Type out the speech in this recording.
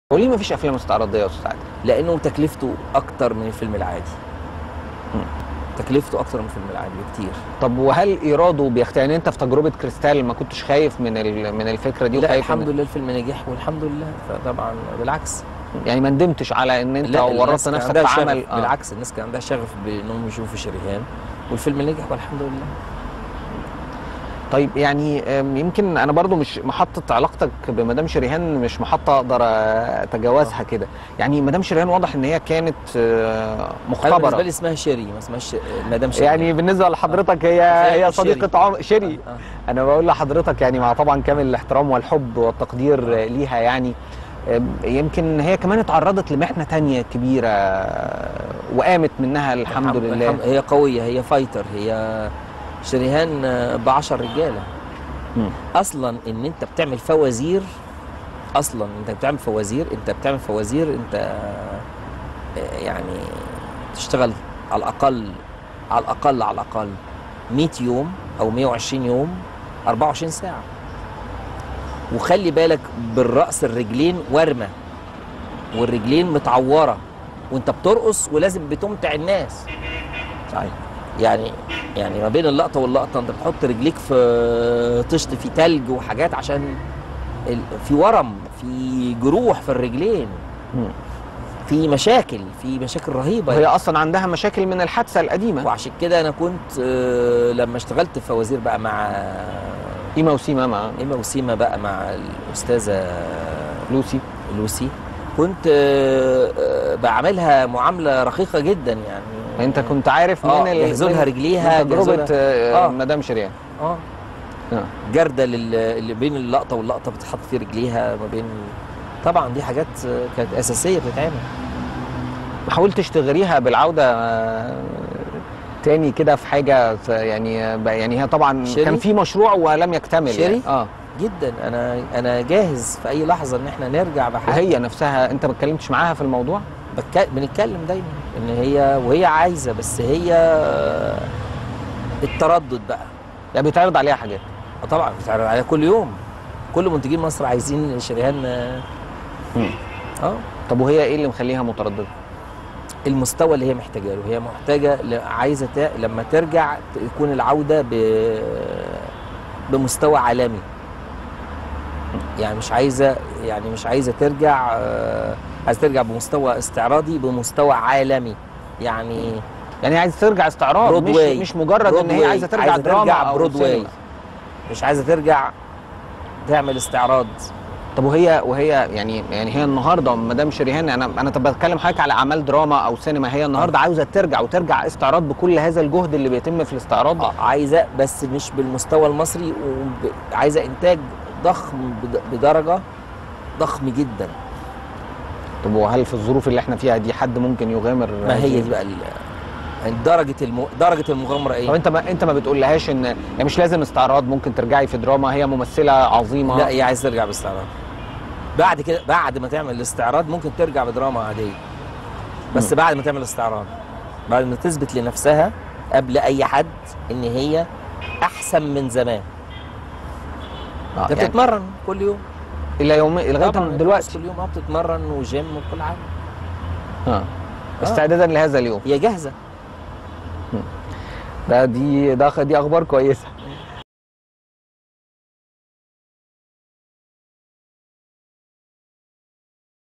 وليه ما فيش افلام استعراضيه يا استاذ عادل؟ لانه تكلفته اكتر من الفيلم العادي مم. تكلفته اكتر من الفيلم العادي بكتير طب وهل ايراده بيخت يعني انت في تجربه كريستال ما كنتش خايف من ال... من الفكره دي لا وخايف الحمد إن... لله الفيلم نجح والحمد لله فطبعا بالعكس يعني ما ندمتش على ان انت لا ورطت الناس كان نفسك عندها في عمل شغف. بالعكس الناس كان عندها شغف بانهم يشوفوا شريهان والفيلم نجح والحمد لله طيب يعني أم، يمكن انا برضو مش محطه علاقتك بمدام شريهان مش محطه اقدر اتجاوزها كده يعني مدام شريهان واضح ان هي كانت آه، انا بالنسبه مختبره لي اسمها شيري ما اسمهاش مدام شيري يعني بالنسبه لحضرتك هي هي هي شيري. صديقه عمر شيري آه. انا بقول لحضرتك يعني مع طبعا كامل الاحترام والحب والتقدير آه. ليها يعني أم، يمكن هي كمان اتعرضت لمحنه تانية كبيره آه، وقامت منها الحمد لله الحمد- هي قويه هي فايتر هي شريهان ب 10 رجاله مم. اصلا ان انت بتعمل فوازير اصلا انت بتعمل فوازير انت بتعمل فوازير انت آه، يعني تشتغل على الاقل على الاقل على الاقل 100 يوم او 120 يوم 24 ساعه وخلي بالك بالراس الرجلين ورمه والرجلين متعوره وانت بترقص ولازم بتمتع الناس صحيح يعني يعني ما بين اللقطه واللقطه انت بتحط رجليك في طشت في تلج وحاجات عشان ال- في ورم في جروح في الرجلين مم. في مشاكل في مشاكل رهيبه وهي اصلا عندها مشاكل من الحادثه القديمه وعشان كده انا كنت آه، لما اشتغلت في فوازير بقى مع ايما وسيما مع ايما وسيما بقى مع الاستاذه لوسي لوسي كنت آه، آه، بعملها معامله رقيقه جدا يعني انت كنت عارف آه، من ال- يحزنها من- رجليها، من تجربه يحزنها- آه، آه. مدام شريان اه آه. جردل اللي اللي بين اللقطه واللقطه بتحط فيه رجليها ما بين طبعا دي حاجات آه، كانت اساسيه بتتعمل ما حاولتش تغريها بالعوده آه، تاني كده في حاجه ف- يعني آه، يعني هي طبعا شيري؟ كان في مشروع ولم يكتمل شيري؟ يعني. اه جدا انا انا جاهز في اي لحظه ان احنا نرجع بحاجه وهي نفسها انت ما اتكلمتش معاها في الموضوع بك... بنتكلم دايما ان هي وهي عايزه بس هي آه، التردد بقى يعني بيتعرض عليها حاجات آه طبعا بتعرض عليها كل يوم كل منتجين مصر عايزين شريهان آه، مم. اه طب وهي ايه اللي مخليها متردده المستوى اللي هي محتاجه له هي محتاجه ل- عايزه ت- لما ترجع تكون العوده ب بمستوى عالمي يعني مش عايزه يعني مش عايزه ترجع آه، عايزه ترجع بمستوى استعراضي بمستوى عالمي يعني يعني عايزه ترجع استعراض مش برودواي. مش مجرد ان هي برودواي. عايزه ترجع عايزة دراما ترجع او برودواي. سينما. مش عايزه ترجع تعمل استعراض طب وهي وهي يعني يعني هي النهارده مدام شريهان انا انا طب بتكلم حضرتك على اعمال دراما او سينما هي النهارده عاوزه ترجع وترجع استعراض بكل هذا الجهد اللي بيتم في الاستعراض آه، عايزه بس مش بالمستوى المصري وعايزه انتاج ضخم بد- بدرجه ضخم جدا طب وهل في الظروف اللي احنا فيها دي حد ممكن يغامر ما هي هذه- دي بقى ال- يعني درجه الم... درجه المغامره طب ايه؟ انت ما انت ما بتقولهاش ان يعني مش لازم استعراض ممكن ترجعي في دراما هي ممثله عظيمه لا هي عايزه ترجع باستعراض بعد كده بعد ما تعمل الاستعراض ممكن ترجع بدراما عاديه بس مم. بعد ما تعمل الاستعراض بعد ما تثبت لنفسها قبل اي حد ان هي احسن من زمان آه انت يعني بتتمرن كل يوم الى يوم لغايه طبعاً دلوقتي كل يوم اه بتتمرن وجيم وكل حاجه اه استعدادا لهذا اليوم هي جاهزه ده دي ده دي اخبار كويسه